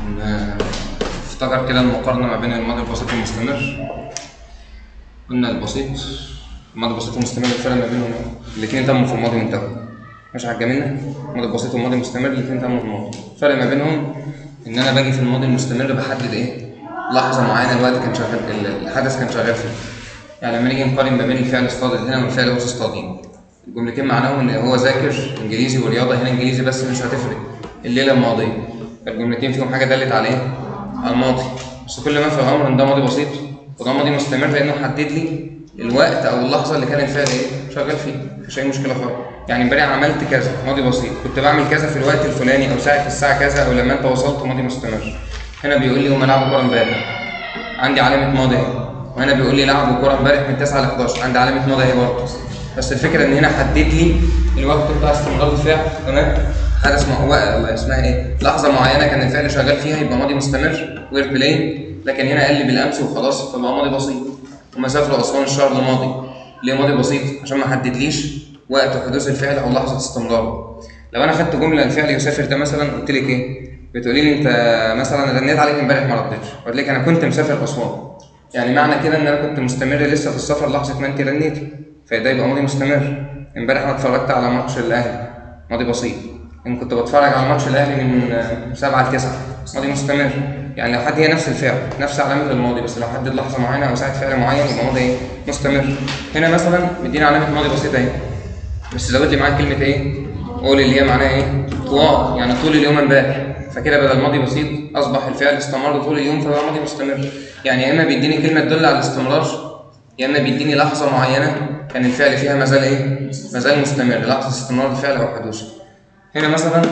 ن- افتكر كده المقارنة ما بين الماضي البسيط والمستمر قلنا البسيط الماضي البسيط والمستمر الفرق ما بينهم الاتنين تموا في الماضي وانتهوا مش عجبنا الماضي البسيط والماضي المستمر الاتنين تموا في الماضي الفرق ما بينهم ان انا باجي في الماضي المستمر بحدد ايه لحظة معينة الوقت كان شغال ال- الحدث كان شغال فيه يعني لما نيجي نقارن ما بين الفعل الصادر هنا والفعل غير الصادر الجملتين معناهم ان هو ذاكر انجليزي ورياضه هنا انجليزي بس مش هتفرق الليله الماضيه الجملتين فيهم حاجه دلت على ايه؟ على الماضي بس كل ما في الامر ان ده ماضي بسيط وده ماضي مستمر لانه حدد لي الوقت او اللحظه اللي كان الفعل ايه؟ شغال فيه مفيش اي مشكله خالص يعني امبارح عملت كذا ماضي بسيط كنت بعمل كذا في الوقت الفلاني او ساعه الساعه كذا او لما انت وصلت ماضي مستمر هنا بيقول لي هم لعبوا كوره امبارح عندي علامة ماضي اهي وهنا بيقول لي لعبوا كورة امبارح من 9 ل 11 عندي علامة ماضي اهي برضه بس الفكرة ان هنا حدد لي الوقت بتاع استمرار الفعل تمام حدث مع وقت اسمها ايه لحظة معينة كان الفعل شغال فيها يبقى ماضي مستمر وير بلاي لكن هنا قال لي بالامس وخلاص فبقى ماضي بسيط هما سافروا اسوان الشهر الماضي ليه ماضي بسيط عشان ما حددليش وقت حدوث الفعل او لحظة استمراره لو انا خدت جملة الفعل يسافر ده مثلا قلت لك ايه بتقولي لي انت مثلا رنيت عليك امبارح ما ردتش قلت لك انا كنت مسافر اسوان يعني معنى كده ان انا كنت مستمر لسه في السفر لحظه ما انت رنيتي فده يبقى ماضي مستمر امبارح انا اتفرجت على ماتش الاهلي ماضي بسيط ان كنت بتفرج على ماتش الاهلي من آه، 7 ل 9 ماضي مستمر يعني لو حد هي نفس الفعل نفس علامه الماضي بس لو حدد لحظه معينه او ساعه فعل معين يبقى ماضي ايه مستمر هنا مثلا مدينا علامه ماضي بسيط اهي بس زود لي معاك كلمه ايه قول اللي هي معناها ايه طوال يعني طول اليوم امبارح فكده بدل ماضي بسيط اصبح الفعل استمر طول اليوم فبقى ماضي مستمر يعني يا اما بيديني كلمه تدل على الاستمرار يا اما بيديني لحظه معينه كان الفعل فيها ما زال ايه ما زال مستمر لحظه استمرار الفعل او حدوثه هنا مثلا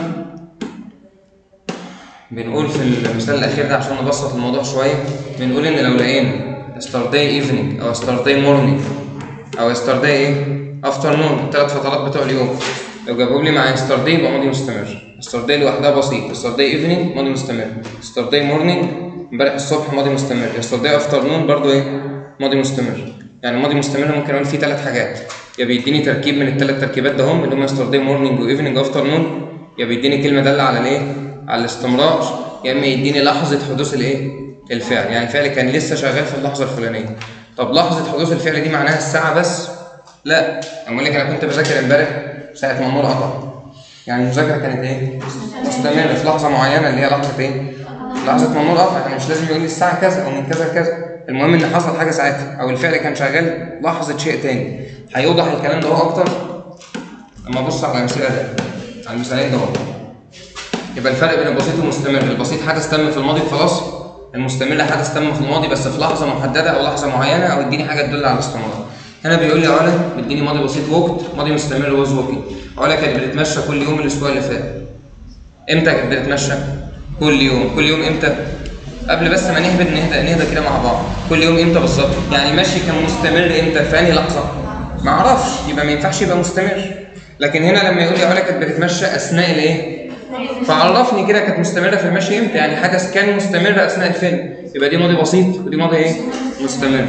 بنقول في المثال الاخير ده عشان نبسط الموضوع شويه بنقول ان لو لقينا yesterday evening او yesterday morning او yesterday ايه afternoon الثلاث فترات بتوع اليوم لو جابوا لي مع yesterday يبقى ماضي مستمر yesterday لوحدها بسيط yesterday evening ماضي مستمر yesterday morning امبارح الصبح ماضي مستمر yesterday afternoon برضو ايه ماضي مستمر يعني ماضي مستمر ممكن اقول فيه ثلاث حاجات يا بيديني تركيب من الثلاث تركيبات ده هم اللي هم yesterday morning و evening afternoon يا بيديني كلمه داله على الايه على الاستمرار يا اما يديني لحظه حدوث الايه الفعل يعني الفعل كان لسه شغال في اللحظه الفلانيه طب لحظه حدوث الفعل دي معناها الساعه بس لا اقول لك انا كنت بذاكر امبارح ساعه ما النور قطع يعني المذاكره كانت ايه مستمره في لحظه معينه اللي هي لحظه ايه لحظه ما النور قطع يعني مش لازم يقول لي الساعه كذا او من كذا لكذا المهم ان حصل حاجه ساعتها او الفعل كان شغال لحظه شيء تاني هيوضح الكلام ده هو اكتر لما ابص على الامثله ده على المثالين دول يبقى الفرق بين البسيط والمستمر البسيط حدث تم في الماضي خلاص المستمر حدث تم في الماضي بس في لحظه محدده او لحظه معينه او اديني حاجه تدل على الاستمرار هنا بيقول لي علا بيديني ماضي بسيط وقت ماضي مستمر ووز ووكينج علا كانت بتتمشى كل يوم الاسبوع اللي فات امتى كانت بتتمشى كل يوم كل يوم امتى قبل بس ما نهبط نهدى نهدى كده مع بعض كل يوم امتى بالظبط يعني المشي كان مستمر امتى في انهي لحظه ما اعرفش يبقى ما ينفعش يبقى مستمر لكن هنا لما يقول لي علا كانت بتتمشى اثناء الايه فعرفني كده كانت مستمره في المشي امتى يعني حدث كان مستمر اثناء الفيلم يبقى دي ماضي بسيط ودي ماضي ايه مستمر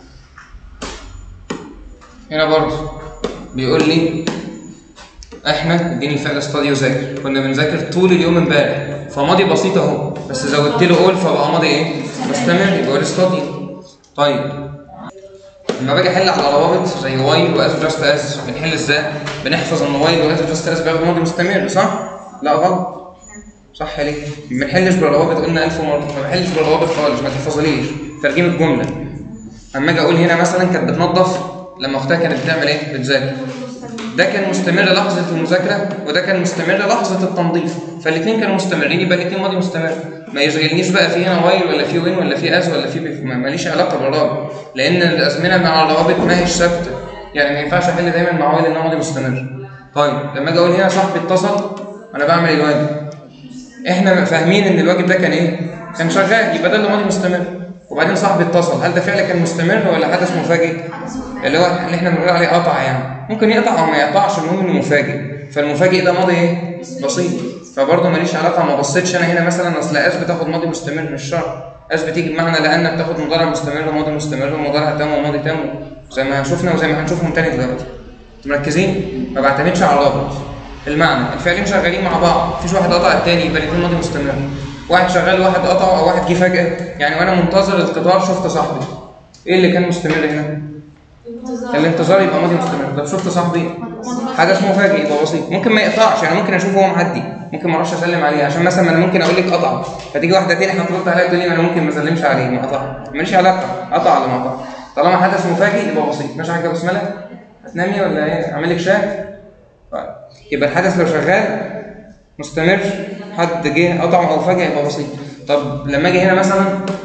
هنا برضه بيقول لي احنا اديني الفعل استادي وذاكر كنا بنذاكر طول اليوم امبارح فماضي بسيط اهو بس زودت له قول فبقى ماضي ايه مستمر يبقى قول استادي طيب لما باجي احل على روابط زي وايل واز جاست از بنحل ازاي بنحفظ ان وايل واز جاست از بياخد ماضي مستمر صح لا غلط صح ليه؟ ما بنحلش بالروابط قلنا 1000 مره ما بحلش بالروابط خالص ما تحفظليش ترجمه الجمله اما اجي اقول هنا مثلا كانت بتنظف لما اختها كانت بتعمل ايه؟ بتذاكر ده كان مستمر لحظه المذاكره وده كان مستمر لحظه التنظيف فالاثنين كانوا مستمرين يبقى الاثنين ماضي مستمر ما يشغلنيش بقى في هنا وايل ولا في وين ولا في از ولا في بيف ما- ماليش علاقه بالرابط لان الازمنه مع الروابط ما هيش ثابته يعني ما ينفعش احل دايما مع وايل انه ماضي مستمر طيب لما اجي اقول هنا صاحبي اتصل انا بعمل الواجب احنا فاهمين ان الواجب ده كان ايه؟ كان شغال يبقى ده اللي ماضي مستمر وبعدين صاحبي اتصل هل ده فعل كان مستمر ولا حدث مفاجئ؟ اللي هو اللي احنا بنقول عليه قطع يعني ممكن يقطع او ما يقطعش المهم انه مفاجئ فالمفاجئ ده ماضي ايه؟ بسيط فبرضه ماليش علاقه ما بصيتش انا هنا مثلا اصل اس بتاخد ماضي مستمر مش شرط اس بتيجي بمعنى لان بتاخد مضارع مستمر وماضي مستمر ومضارع تام وماضي تام زي ما شفنا وزي ما هنشوفهم تاني دلوقتي مركزين ما بعتمدش على الرابط المعنى الفعلين شغالين مع بعض مفيش واحد قطع التاني يبقى الاثنين ماضي مستمر واحد شغال واحد قطع او واحد جه فجاه يعني وانا منتظر القطار شفت صاحبي ايه اللي كان مستمر هنا الانتظار يبقى ماضي مستمر طب شفت صاحبي حدث مفاجئ يبقى بسيط ممكن ما يقطعش يعني ممكن اشوفه وهو معدي ممكن ما اروحش اسلم عليه عشان مثلا انا ممكن اقول لك قطع فتيجي واحده تاني هترد عليا تقول لي انا ممكن ما اسلمش عليه ما قطع ماليش علاقه قطع ولا ما قطع طالما حدث مفاجئ يبقى بسيط ماشي حاجه بسمله هتنامي ولا ايه اعمل لك شاي طيب يبقى الحدث لو شغال مستمر حد جه قطع او فجأة يبقى بسيط طب لما اجي هنا مثلا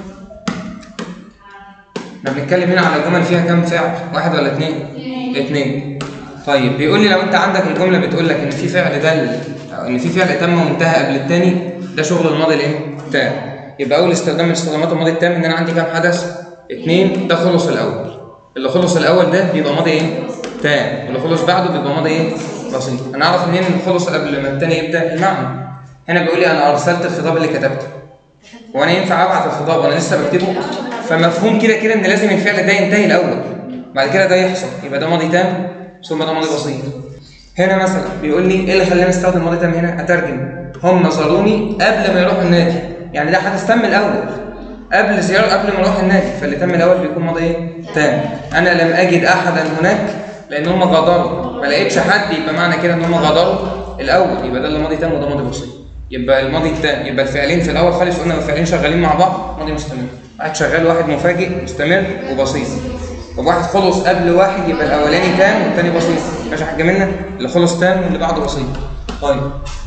احنا بنتكلم هنا على جمل فيها كام فعل واحد ولا اثنين اثنين طيب بيقول لي لو انت عندك الجمله بتقول لك ان في فعل دل او ان في فعل تم وانتهى قبل الثاني ده شغل الماضي الايه تام يبقى اول استخدام من استخدامات الماضي التام ان انا عندي كام حدث اثنين ده خلص الاول اللي خلص الاول ده بيبقى ماضي ايه تام واللي خلص بعده بيبقى ماضي ايه بسيط انا اعرف منين ان خلص قبل ما الثاني يبدا المعنى هنا بيقول لي انا ارسلت الخطاب اللي كتبته وانا ينفع ابعت الخطاب وانا لسه بكتبه فمفهوم كده كده ان لازم الفعل ده ينتهي الاول بعد كده ده يحصل يبقى ده ماضي تام ثم ده ماضي بسيط هنا مثلا بيقول لي ايه اللي خلاني استخدم ماضي تام هنا اترجم هم زاروني قبل ما يروحوا النادي يعني ده حدث تم الاول قبل زيارة قبل ما اروح النادي فاللي تم الاول بيكون ماضي ايه تام انا لم اجد احدا هناك لان هم غادروا ما لقيتش حد يبقى معنى كده ان هم غادروا الاول يبقى ده اللي ماضي تام وده ماضي بسيط يبقى الماضي التام يبقى الفعلين في الاول خالص قلنا الفعلين شغالين مع بعض ماضي مستمر واحد شغال واحد مفاجئ مستمر وبسيط طب واحد خلص قبل واحد يبقى الاولاني تام والثاني بسيط ماشي حاجه منا اللي خلص تام واللي بعده بسيط طيب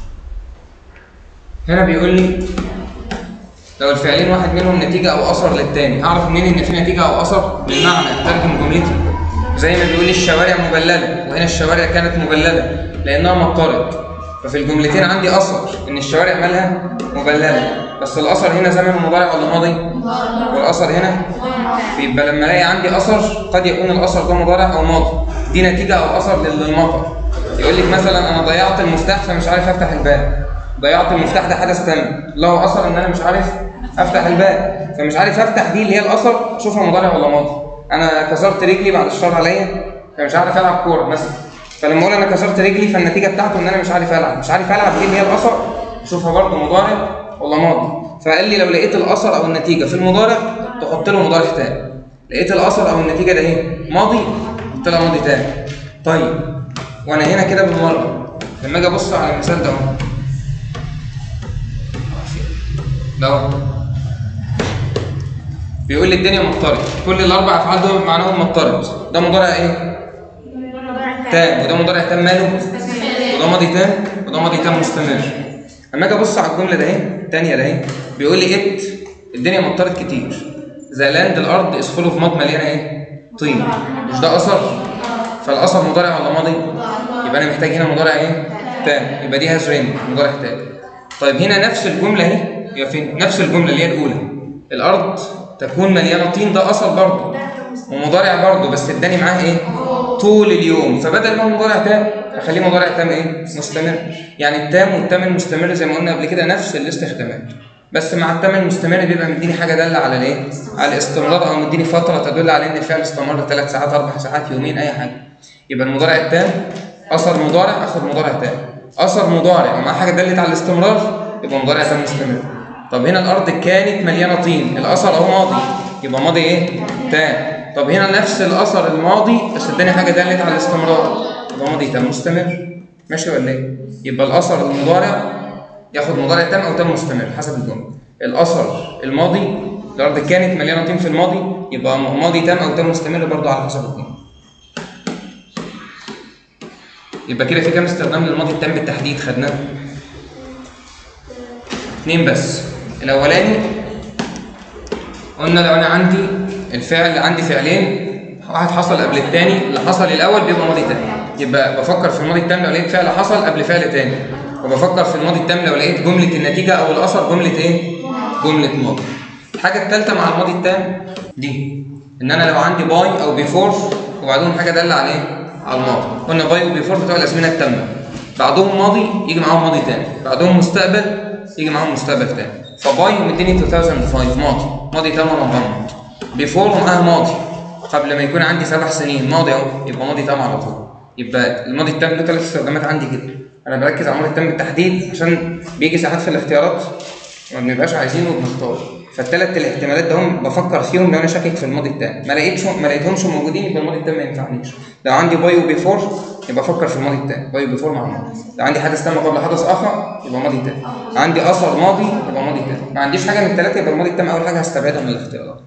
هنا بيقول لي لو الفعلين واحد منهم نتيجه او اثر للثاني اعرف منين ان في نتيجه او اثر بالمعنى اترجم جملتي زي ما بيقول لي الشوارع مبلله وهنا الشوارع كانت مبلله لانها مطرت ففي الجملتين عندي اثر ان الشوارع مالها مبلله بس الاثر هنا زمن مضارع ولا ماضي والاثر هنا يبقى لما الاقي عندي اثر قد يكون الاثر ده مضارع او ماضي دي نتيجه او اثر للمطر يقول لك مثلا انا ضيعت المفتاح فمش عارف افتح الباب ضيعت المفتاح ده حدث تام له اثر ان انا مش عارف افتح الباب فمش عارف افتح دي اللي هي الاثر اشوفها مضارع ولا ماضي انا كسرت رجلي بعد الشر عليا فمش عارف العب كوره مثلا فلما اقول انا كسرت رجلي فالنتيجه بتاعته ان انا مش عارف العب مش عارف العب دي اللي هي الاثر اشوفها برضه مضارع ولا ماضي فقال لي لو لقيت الاثر او النتيجه في المضارع تحط له مضارع تاني لقيت الاثر او النتيجه ده ايه ماضي قلت لها ماضي تاني طيب وانا هنا كده بالمره لما اجي ابص على المثال ده اهو ده اهو بيقول لي الدنيا مضطرب كل الاربع افعال دول معناهم مضطرب ده مضارع ايه تام وده مضارع تام ماله وده ماضي تام وده ماضي تام مستمر اما اجي ابص على الجمله ده اهي الثانيه ده اهي بيقول لي ات الدنيا مطرت كتير ذا لاند الارض از فول اوف ماد مليانه ايه طين مش ده اثر فالاثر مضارع ولا ماضي يبقى انا محتاج هنا مضارع ايه تام يبقى دي هاز رين مضارع تام طيب هنا نفس الجمله اهي هي فين نفس الجمله اللي هي الاولى الارض تكون مليانه طين ده اصل برضه ومضارع برضه بس اداني معاه ايه طول اليوم فبدل ما هو مضارع تام اخليه مضارع تام ايه مستمر يعني التام والتام المستمر زي ما قلنا قبل كده نفس الاستخدامات بس مع التام المستمر بيبقى مديني حاجه داله على الايه على الاستمرار او مديني فتره تدل على ان الفعل استمر ثلاث ساعات اربع ساعات يومين اي حاجه يبقى المضارع التام اثر مضارع اخد مضارع تام اثر مضارع ومع حاجه دلت على الاستمرار يبقى مضارع تام مستمر طب هنا الارض كانت مليانه طين الاثر اهو ماضي يبقى ماضي ايه تام طب هنا نفس الاثر الماضي بس اداني حاجه دلت على الاستمرار يبقى ماضي تام مستمر ماشي ولا ايه يبقى الاثر المضارع ياخد مضارع تام او تام مستمر حسب الجمله الاثر الماضي الارض كانت مليانه طين في الماضي يبقى ماضي تام او تام مستمر برضه على حسب الجمله يبقى كده في كام استخدام للماضي التام بالتحديد خدناه اثنين بس الاولاني قلنا لو انا عندي الفعل عندي فعلين واحد حصل قبل الثاني اللي حصل الاول بيبقى ماضي تاني يبقى بفكر في الماضي التام لو لقيت فعل حصل قبل فعل تاني وبفكر في الماضي التام لو لقيت جمله النتيجه او الاثر جمله ايه جمله ماضي الحاجه الثالثه مع الماضي التام دي ان انا لو عندي باي او بيفور وبعدهم حاجه داله على ايه على الماضي قلنا باي وبيفور بتوع الازمنه التامه بعدهم ماضي يجي معاهم ماضي تاني بعدهم مستقبل يجي معاهم مستقبل تاني فباي مديني 2005 ماضي ماضي تام ولا مغمض بيفور ومعاها ماضي قبل ما يكون عندي سبع سنين ماضي اهو يبقى ماضي تام على طول يبقى الماضي التام له ثلاث استخدامات عندي كده انا بركز على الماضي التام بالتحديد عشان بيجي ساعات في الاختيارات ما بنبقاش عايزينه وبنختار فالثلاث الاحتمالات ده هم بفكر فيهم لو انا شاكك في الماضي التام ما لقيتش ما لقيتهمش موجودين يبقى الماضي التام ما ينفعنيش لو عندي باي وبيفور يبقى افكر في الماضي التام باي وبيفور مع الماضي لو عندي حدث تم قبل حدث اخر يبقى ماضي تام عندي اثر ماضي يبقى ماضي تام ما عنديش حاجه من الثلاثه يبقى الماضي التام اول حاجه هستبعدها من الاختيارات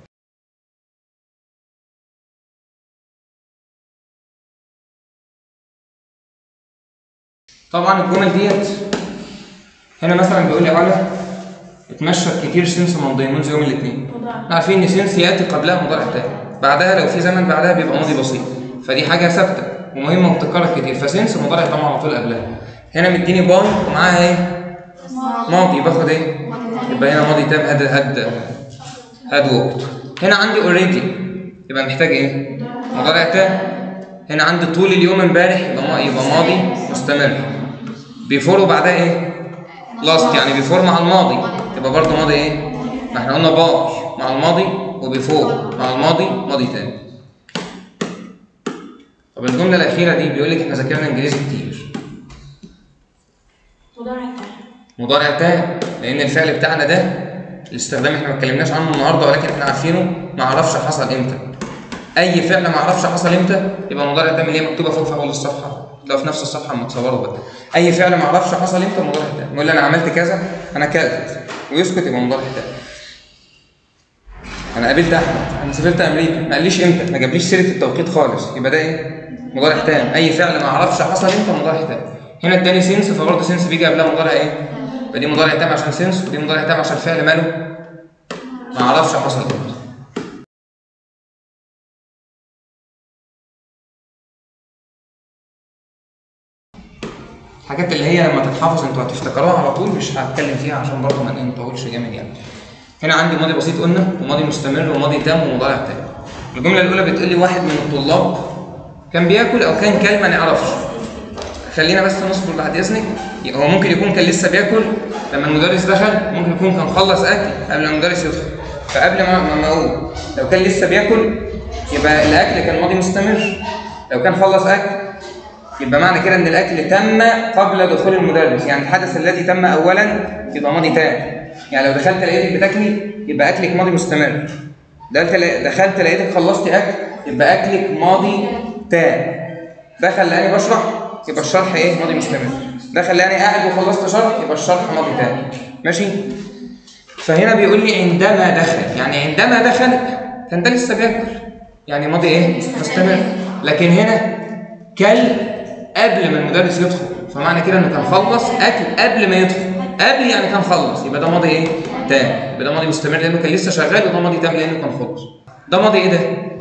طبعا الجمل ديت هنا مثلا بيقول لي علا اتمشت كتير سنس ماضي منذ يوم الاثنين احنا عارفين ان سنس ياتي قبلها مضارع تام بعدها لو في زمن بعدها بيبقى ماضي بسيط فدي حاجه ثابته ومهمه وبتتكرر كتير فسنس مضارع تام على طول قبلها هنا مديني باي ومعاها ايه ماضي باخد ايه يبقى هنا ماضي تام هاد هاد هاد وقت هنا عندي اوريدي يبقى محتاج ايه مضارع تام هنا عندي طول اليوم امبارح يبقى ما- يبقى ماضي مستمر بيفور وبعدها ايه لاست يعني بيفور مع الماضي يبقى برضه ماضي ايه ما احنا قلنا باي مع الماضي وبيفور مع الماضي ماضي تاني طب الجمله الاخيره دي بيقول لك احنا ذاكرنا انجليزي كتير مضارع تام مضارع تام لان الفعل بتاعنا ده الاستخدام احنا ما اتكلمناش عنه النهارده ولكن احنا عارفينه ما اعرفش حصل امتى اي فعل ما اعرفش حصل امتى يبقى مضارع تام اللي هي مكتوبه فوق في اول الصفحه لو في نفس الصفحه متصوره بقى اي فعل ما اعرفش حصل امتى مضارع تام يقول لي انا عملت كذا انا كلت ويسكت يبقى مضارع تام انا قابلت احمد انا سافرت امريكا ما قاليش امتى ما جابليش سيره التوقيت خالص يبقى ده ايه مضارع تام اي فعل ما اعرفش حصل امتى مضارع تام هنا اداني سنس فبرضه سنس بيجي قبلها مضارع ايه يبقى دي مضارع تام عشان سنس ودي مضارع تام عشان فعل ماله ما اعرفش حصل امتى الحاجات اللي هي لما تتحفظ انتوا هتفتكروها على طول مش هتكلم فيها عشان برضه ما نطولش جامد يعني هنا عندي ماضي بسيط قلنا وماضي مستمر وماضي تام ومضارع تام الجمله الاولى بتقول لي واحد من الطلاب كان بياكل او كان كل ما نعرفش خلينا بس نصبر بعد اذنك هو ممكن يكون كان لسه بياكل لما المدرس دخل ممكن يكون كان خلص اكل قبل ما المدرس يدخل فقبل ما ما ما اقول لو كان لسه بياكل يبقى الاكل كان ماضي مستمر لو كان خلص اكل يبقى معنى كده ان الاكل تم قبل دخول المدرس يعني الحدث الذي تم اولا يبقى ماضي تام يعني لو دخلت لقيتك بتاكلي يبقى اكلك ماضي مستمر دخلت دخلت لقيتك خلصتي اكل يبقى اكلك ماضي تام دخل لقاني بشرح يبقى الشرح ايه ماضي مستمر دخل لقاني قاعد وخلصت شرح يبقى الشرح ماضي تام ماشي فهنا بيقول لي عندما دخل يعني عندما دخل كان ده لسه بياكل يعني ماضي ايه مستمر لكن هنا كل قبل ما المدرس يدخل فمعنى كده انه كان خلص اكل قبل ما يدخل قبل يعني كان خلص يبقى ده ماضي ايه تام يبقى ده ماضي مستمر لانه كان لسه شغال وده ماضي تام لانه كان خلص ده ماضي ايه ده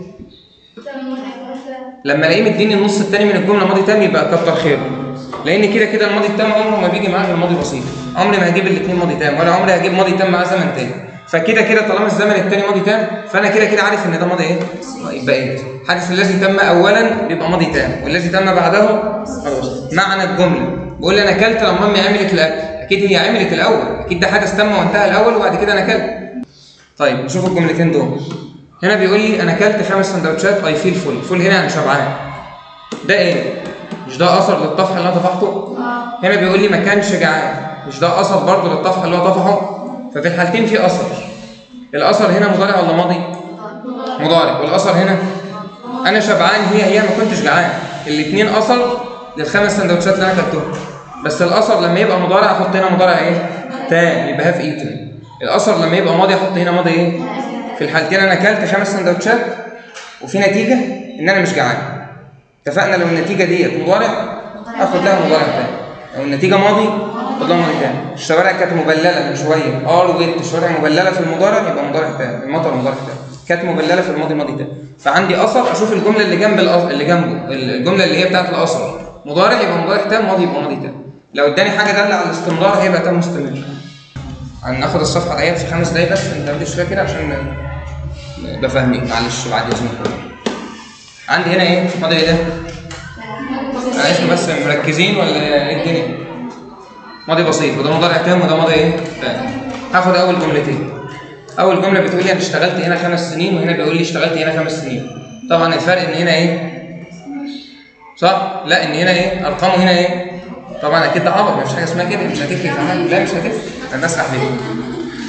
لما الاقيه مديني النص الثاني من الجمله ماضي تام يبقى كتر خيره لان كده كده الماضي التام عمره ما بيجي معاه غير ماضي بسيط عمري ما هجيب الاثنين ماضي تام ولا عمري هجيب ماضي تام معاه زمن تاني فكده كده طالما الزمن الثاني ماضي تام فانا كده كده عارف ان ده ماضي ايه يبقى ايه الحدث الذي تم اولا بيبقى ماضي تام والذي تم بعده خلاص معنى الجمله بقول لي انا اكلت لما امي عملت الاكل اكيد هي عملت الاول اكيد ده حدث تم وانتهى الاول وبعد كده انا اكلت طيب نشوف الجملتين دول هنا بيقول لي انا اكلت خمس سندوتشات اي فيل فول فول هنا يعني شبعان ده ايه مش ده اثر للطفح اللي انا طفحته هنا بيقول لي ما كانش جعان مش ده اثر برضه للطفح اللي هو طفحه ففي الحالتين في اثر الاثر هنا مضارع ولا ماضي مضارع والاثر هنا انا شبعان هي هي ما كنتش جعان الاثنين اثر للخمس سندوتشات اللي انا اكلتهم بس الاثر لما يبقى مضارع احط هنا مضارع ايه تام يبقى هاف ايتن الاثر لما يبقى ماضي احط هنا ماضي ايه في الحالتين انا اكلت خمس سندوتشات وفي نتيجه ان انا مش جعان اتفقنا لو النتيجه ديت مضارع اخد لها مضارع تاني لو النتيجه ماضي اخد لها ماضي تاني الشوارع كانت مبلله من شويه ار ويت الشوارع مبلله في المضارع يبقى مضارع تاني المطر مضارع تاني كانت مبلله في الماضي ماضي تاني فعندي اثر اشوف الجمله اللي جنب الأثر اللي جنبه الجمله اللي هي بتاعت الاثر مضارع يبقى مضارع تام ماضي يبقى ماضي تام لو اداني حاجه داله على الاستمرار هيبقى تام مستمر هناخد الصفحه ديت في خمس دقايق بس انت مش فاكر عشان نبقى فاهمين معلش بعد اذنك عندي هنا ايه ماضي ايه ده معلش بس مركزين ولا ايه الدنيا ماضي بسيط وده مضارع تام وده ماضي ايه تام هاخد اول جملتين اول جمله بتقول لي انا اشتغلت هنا خمس سنين وهنا بيقول لي اشتغلت هنا خمس سنين طبعا الفرق ان هنا ايه صح لا ان هنا ايه ارقامه هنا ايه طبعا اكيد ده عبط مفيش حاجه اسمها كده مش هتفرق في حاجه لا مش هتفرق انا بسرح بيه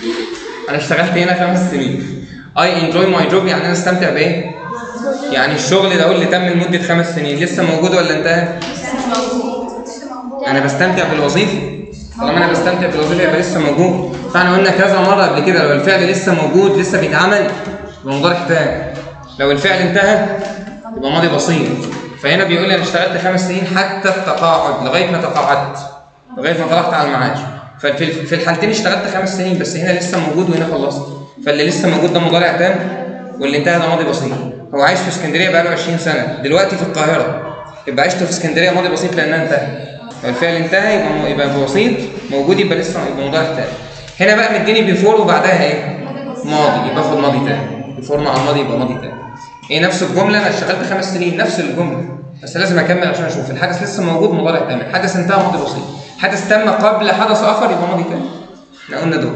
انا اشتغلت هنا خمس سنين اي انجوي ماي جوب يعني انا استمتع بايه؟ يعني الشغل ده هو اللي تم لمده خمس سنين لسه موجود ولا انتهى؟ انا بستمتع بالوظيفه طالما انا بستمتع بالوظيفه يبقى لسه موجود فاحنا قلنا كذا مره قبل كده لو الفعل لسه موجود لسه بيتعمل يبقى مضارع تام لو الفعل انتهى يبقى ماضي بسيط فهنا بيقول لي انا اشتغلت خمس سنين حتى التقاعد لغايه ما تقاعدت لغايه ما طلعت على المعاش ففي في الحالتين اشتغلت خمس سنين بس هنا لسه موجود وهنا خلصت فاللي لسه موجود ده مضارع تام واللي انتهى ده ماضي بسيط هو عايش في اسكندريه بقاله 20 سنه دلوقتي في القاهره يبقى عشت في اسكندريه ماضي بسيط لانها انتهى لو الفعل انتهى يبقى يبقى بسيط موجود يبقى لسه يبقى مضارع تام هنا بقى مديني بيفور وبعدها ايه؟ ماضي يبقى اخد ماضي تام بيفور مع الماضي يبقى ماضي تام ايه نفس الجمله انا اشتغلت خمس سنين نفس الجمله بس لازم اكمل عشان اشوف الحدث لسه موجود مضارع تام الحدث انتهى ماضي بسيط حدث تم قبل حدث اخر يبقى ماضي تام احنا قلنا دول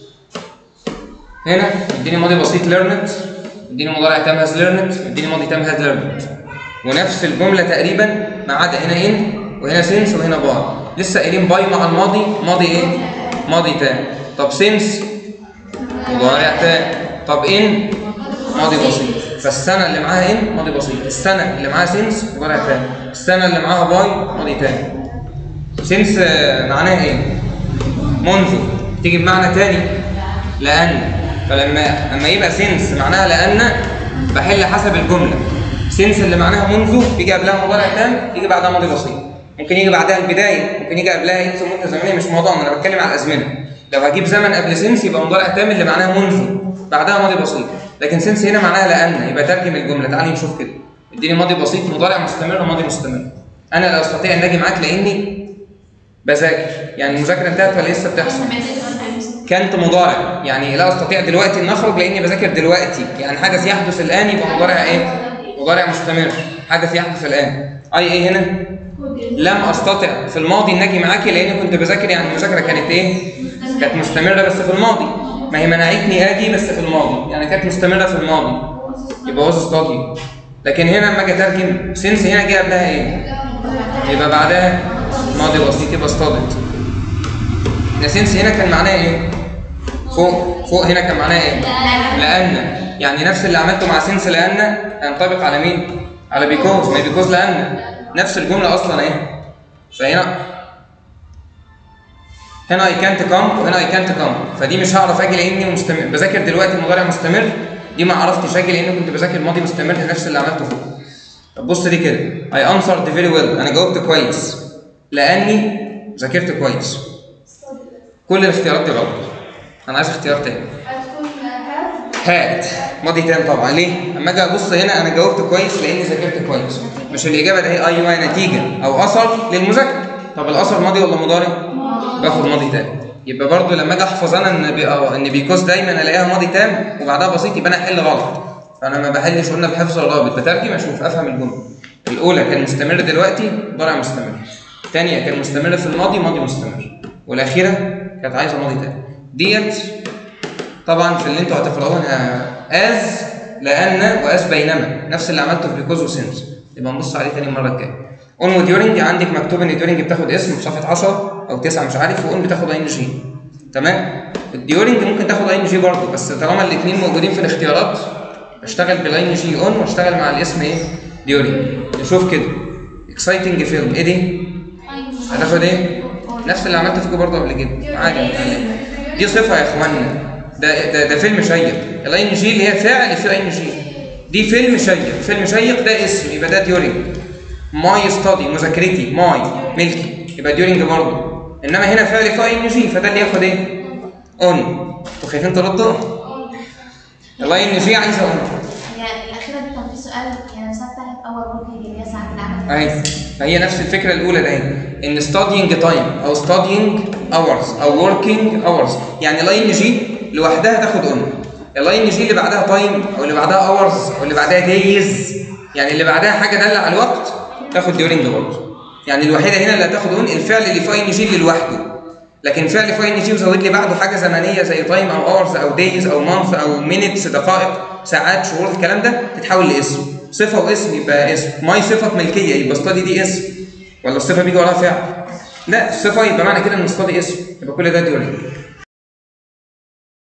هنا اديني ماضي بسيط learned اديني مضارع تام has learned اديني ماضي تام has learned ونفس الجمله تقريبا ما عدا هنا ان وهنا since وهنا باي لسه قايلين باي مع الماضي ماضي ايه؟ ماضي تام طب since مضارع تام طب ان ماضي بسيط فالسنه اللي معاها ان ماضي بسيط السنه اللي معاها since مضارع تام السنه اللي معاها باي ماضي تام since آه، معناها ايه؟ منذ تيجي بمعنى تاني لأن فلما لما يبقى سنس معناها لأن بحل حسب الجملة سنس اللي معناها منذ يجي قبلها مضارع تام يجي بعدها ماضي بسيط ممكن يجي بعدها البداية ممكن يجي قبلها انس مدة زمنية مش موضوعنا أنا بتكلم على الأزمنة لو هجيب زمن قبل سنس يبقى مضارع تام اللي معناها منذ بعدها ماضي بسيط لكن سنس هنا معناها لأن يبقى ترجم الجملة تعالي نشوف كده اديني ماضي بسيط مضارع مستمر وماضي مستمر أنا لا أستطيع أن أجي معاك لأني بذاكر يعني المذاكرة انتهت ولا لسه بتحصل؟ كانت مضارع يعني لا استطيع دلوقتي ان اخرج لاني بذاكر دلوقتي يعني حدث يحدث الان يبقى مضارع ايه مضارع مستمر حدث يحدث الان اي ايه هنا لم استطع في الماضي ان اجي معاكي لاني كنت بذاكر يعني المذاكره كانت ايه كانت مستمره بس في الماضي ما هي منعتني اجي بس في الماضي يعني كانت مستمره في الماضي يبقى واز ستادي لكن هنا لما اجي اترجم سينس هنا جه قبلها ايه يبقى بعدها ماضي بسيط يبقى ستادت سينس هنا كان معناه ايه فوق فوق هنا كان معناه ايه؟ لأن يعني نفس اللي عملته مع سنس لأن ينطبق على مين؟ على بيكوز ما بيكوز لأن نفس الجملة أصلا ايه؟ فهنا هنا اي كانت كام وهنا اي كانت كام فدي مش هعرف اجي لاني مستمر بذاكر دلوقتي مضارع مستمر دي ما عرفتش اجي لاني كنت بذاكر ماضي مستمر نفس اللي عملته فوق طب بص دي كده I answered very well انا جاوبت كويس لاني ذاكرت كويس كل الاختيارات دي غلط انا عايز اختيار تاني هات ماضي تام طبعا ليه؟ اما اجي ابص هنا انا جاوبت كويس لاني ذاكرت كويس مش الاجابه ده هي ايوه نتيجه او اثر للمذاكره طب الاثر ماضي ولا مضارع؟ باخد ماضي تام يبقى برضو لما اجي احفظ انا ان بي... ان بيكوز دايما الاقيها ماضي تام وبعدها بسيط يبقى انا احل غلط فانا ما بحلش قلنا بحفظ الرابط بترجم اشوف افهم الجمله الاولى كان مستمر دلوقتي مضارع مستمر الثانيه كان مستمر في الماضي ماضي مستمر والاخيره كانت عايزه ماضي تام ديت طبعا في اللي انتوا هتقراوها از لان واز بينما نفس اللي عملته في بيكوز وسنس يبقى نبص عليه تاني المره الجايه اون وديورنج عندك مكتوب ان ديورنج بتاخد اسم في صفحه 10 او 9 مش عارف واون بتاخد اي ان جي تمام الديورنج ممكن تاخد اي ان جي برضه بس طالما الاثنين موجودين في الاختيارات اشتغل بالاي ان جي اون واشتغل مع الاسم ايه ديورنج نشوف كده اكسايتنج فيلم ايه دي هتاخد ايه نفس اللي عملته فيكم برضه قبل كده عادي دي صفه يا اخوانا ده ده, ده فيلم شيق الاي ان جي اللي هي فاعل في اي ان جي دي فيلم شيق فيلم شيق ده اسم يبقى ده ديورنج ماي ستادي مذاكرتي ماي ملكي يبقى ديورنج برضه انما هنا فعل في اي ان جي فده اللي ياخد ايه اون انتوا خايفين تردوا الاي ان جي عايزه اون هي الأخيرة دي كان في سؤال يعني مسألة بتاعت أول وركينج اللي هي ساعة العمل اهي فهي نفس الفكره الاولى ده ان studying time او studying hours او working hours يعني الاي ان جي لوحدها تاخد اون الاي ان جي اللي بعدها تايم او اللي بعدها hours او اللي بعدها days يعني اللي بعدها حاجه داله على الوقت تاخد during برضه يعني الوحيده هنا اللي هتاخد اون الفعل اللي في اي ان جي اللي لوحده لكن فعل في اي ان جي وزود لي بعده حاجه زمنيه زي تايم او اورز او دايز او مانث او مينتس دقائق ساعات شهور الكلام ده تتحول لاسم صفه واسم يبقى اسم ماي صفه ملكيه يبقى استادي دي اسم ولا الصفه بيجي وراها فعل لا الصفه يبقى معنى كده ان استادي اسم يبقى كل ده ديورنج